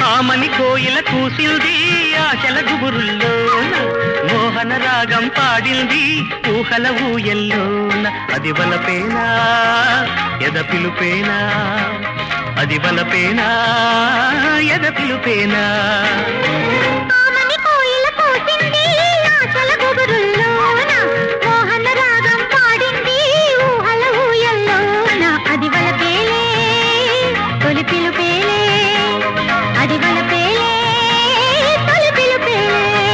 ఆమని కోయిల కూసింది ఆశల గుబురుల్లోన మోహన రాగం పాడింది ఊహల ఊయల్లోన అది వలపేనా ఎద పిలుపేనా అది వలపేనా ఎద పిలుపేనా ఆమని కోయిల కూసింది ఆశల గుబురుల్లోన మోహన రాగం పాడింది ఊహల ఊయల్లోన అది వలపేలే తొలి పిలుపేలే అది వలపేలే తొలి పిలుపేలే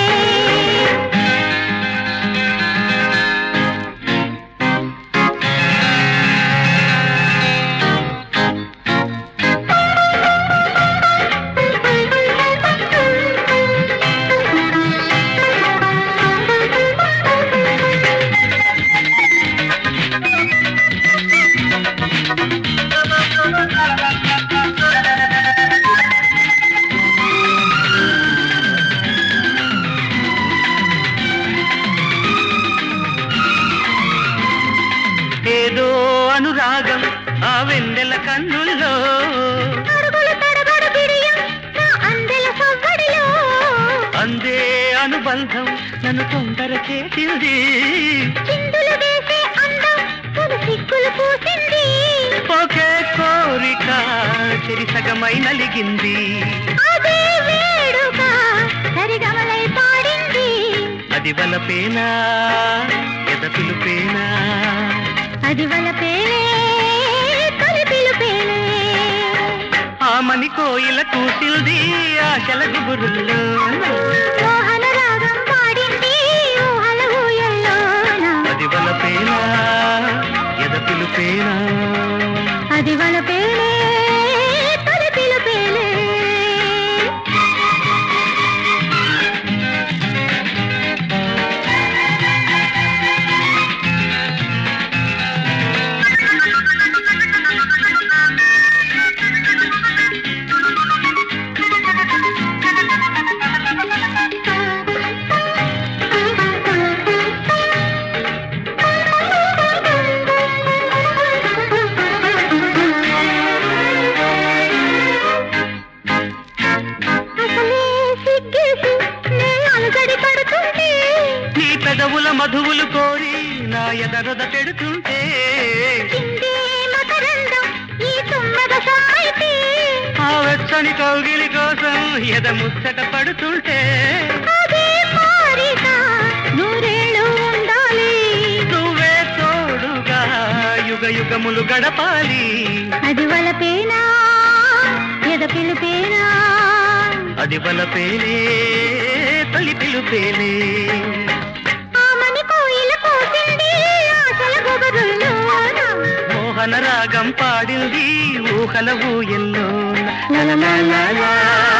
ఏదో అనురాగం ఆ వెన్నెల కన్నుల్లో అడుగులు తడబడు బిడియం నా అందెల సవ్వడిలో అందే అనుబంధం నన్ను తొందర చేసింది చిందులు వేసే అందం తొలి సిగ్గులు పూసింది ఒకే కోరిక చెరిసగమై నలిగింది అదే వేడుక సరిగమలై పాడింది అది వలపేనా ఎద పిలుపేనా అది వలపేలే తొలి పిలుపేలే ఆమని కోయిల కూసిల్ది ఆశల గుబురుల్లో మోహన రాగం పాడింది ఊహల ఊయల్లోన అది వలపేనా ఎద పిలుపేనా అది వలపేలే తొలి పిలుపేలే అసలే సిగ్గేసి నే అలజడి పడుతుంటే నీ పెదవుల మధువులు కోరి నా ఎదరొద పెడుతుంటే చిందే మకరందం ఈ తుమ్మద సాయితే ఆ వెచ్చని కౌగిలి కోసం ఎద ముచ్చట పడుతుంటే అదే కోరిక నూరేళ్ళు ఉండాలి నువ్వే తోడుగా యుగ యుగములు గడపాలి అది వలపేనా ఎద పిలుపేనా అది బలపేలే తొలి పిలుపేలే ఆమని కోయిల కూసింది ఆశల గొబరుల్లోన మోహన రాగం పాడింది ఊహల ఊయల్లో లా లా లా లా.